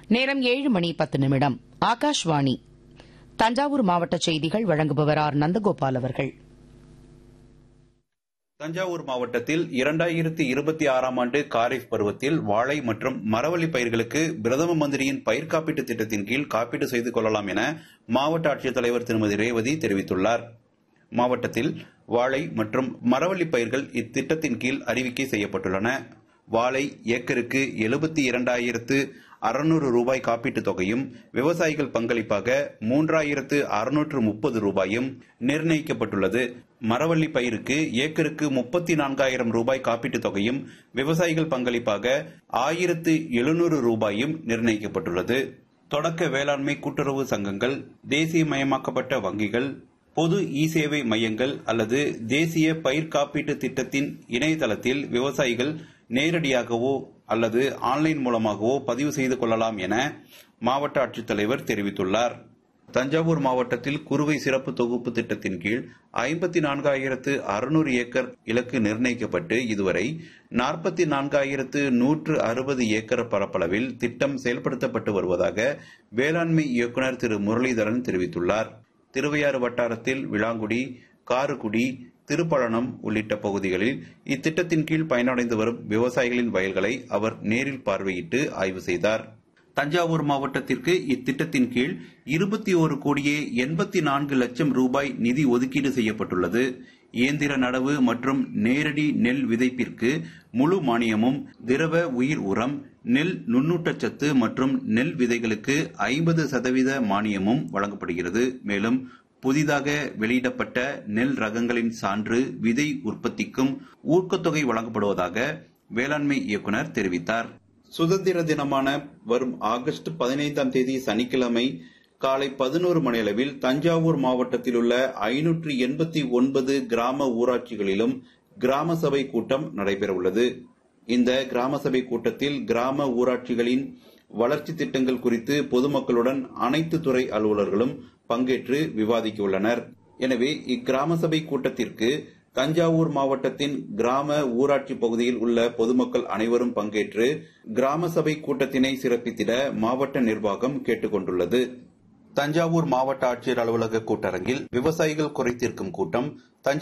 நேரம் ஏழு மணி பத்து நிமிடம் ஆகாஷ்வாணி தஞ்சாவூர் மாவட்ட செய்திகள் வழங்குபவர் ஆர் நந்தகோபால் அவர்கள் தஞ்சாவூர் மாவட்டத்தில் இரண்டாயிரத்தி இருபத்தி ஆறாம் ஆண்டு காரிஃப் பருவத்தில் வாழை மற்றும் மரவள்ளி பயிர்களுக்கு பிரதம மந்திரியின் பயிர் காப்பீட்டு திட்டத்தின் கீழ் காப்பீடு செய்து கொள்ளலாம் என மாவட்ட ஆட்சித்தலைவர் திருமதி ரேவதி தெரிவித்துள்ளார் மாவட்டத்தில் வாழை மற்றும் மரவள்ளி பயிர்கள் இத்திட்டத்தின் கீழ் அறிவிக்கை செய்யப்பட்டுள்ளன வாழை ஏக்கருக்கு எழுபத்தி இரண்டாயிரத்து அறுநூறு ரூபாய் காப்பீட்டுத் தொகையும் விவசாயிகள் பங்களிப்பாக மூன்றாயிரத்து அறுநூற்று முப்பது ரூபாயும் நிர்ணயிக்கப்பட்டுள்ளது மரவள்ளி பயிருக்கு ஏக்கருக்கு முப்பத்தி நான்காயிரம் ரூபாய் காப்பீட்டுத் தொகையும் விவசாயிகள் பங்களிப்பாக ஆயிரத்து எழுநூறு ரூபாயும் நிர்ணயிக்கப்பட்டுள்ளது தொடக்க வேளாண்மை கூட்டுறவு சங்கங்கள் தேசியமயமாக்கப்பட்ட வங்கிகள் பொது இ சேவை மையங்கள் அல்லது தேசிய பயிர் காப்பீட்டு திட்டத்தின் இணையதளத்தில் விவசாயிகள் நேரடியாகவோ அல்லது ஆன்லைன் மூலமாகவோ பதிவு செய்து கொள்ளலாம் என மாவட்ட ஆட்சித்தலைவர் தெரிவித்துள்ளார் தஞ்சாவூர் மாவட்டத்தில் குறுவை சிறப்பு தொகுப்பு திட்டத்தின் கீழ் ஐம்பத்தி நான்காயிரத்து அறுநூறு ஏக்கர் இலக்கு நிர்ணயிக்கப்பட்டு இதுவரை நாற்பத்தி நான்காயிரத்து நூற்று அறுபது ஏக்கர் பரப்பளவில் திட்டம் செயல்படுத்தப்பட்டு வருவதாக வேளாண்மை இயக்குநர் திரு முரளிதரன் தெரிவித்துள்ளார் திருவையாறு வட்டாரத்தில் விளாங்குடி காருக்குடி திருப்பழனம் உள்ளிட்ட பகுதிகளில் இத்திட்டத்தின் கீழ் பயனடைந்து வரும் விவசாயிகளின் வயல்களை அவர் நேரில் பார்வையிட்டு ஆய்வு செய்தார் தஞ்சாவூர் மாவட்டத்திற்கு இத்திட்டத்தின் கீழ் இருபத்தி ஒரு கோடியே எண்பத்தி நான்கு லட்சம் ரூபாய் நிதி ஒதுக்கீடு செய்யப்பட்டுள்ளது இயந்திர நடவு மற்றும் நேரடி நெல் விதைப்பிற்கு முழு மானியமும் திரவ உயிர் உரம் நெல் நுண்ணூட்டச்சத்து மற்றும் நெல் விதைகளுக்கு ஐம்பது சதவீத மானியமும் வழங்கப்படுகிறது மேலும் புதிதாக வெளியிடப்பட்ட நெல் ரகங்களின் சான்று விதை உற்பத்திக்கும் ஊக்கத்தொகை வழங்கப்படுவதாக வேளாண்மை இயக்குநர் தெரிவித்தார் சுதந்திர தினமான வரும் ஆகஸ்ட் பதினைந்தாம் தேதி சனிக்கிழமை காலை பதினோரு மணியளவில் தஞ்சாவூர் மாவட்டத்தில் உள்ள ஐநூற்று எண்பத்தி ஒன்பது கிராம ஊராட்சிகளிலும் கிராம சபை கூட்டம் நடைபெறவுள்ளது இந்த கிராம சபை கூட்டத்தில் கிராம ஊராட்சிகளின் வளர்ச்சி திட்டங்கள் குறித்து பொதுமக்களுடன் அனைத்து துறை அலுவலர்களும் பங்கேற்று விவாதிக்க உள்ளனர் எனவே இக்கிராம சபை கூட்டத்திற்கு தஞ்சாவூர் மாவட்டத்தின் கிராம ஊராட்சி பகுதியில் உள்ள பொதுமக்கள் அனைவரும் பங்கேற்று கிராம சபை கூட்டத்தினை சிறப்பித்திட மாவட்ட நிர்வாகம் கேட்டுக் கொண்டுள்ளது தஞ்சாவூர் மாவட்ட ஆட்சியர் அலுவலக கூட்டரங்கில் விவசாயிகள் குறைதீர்க்கும் கூட்டம்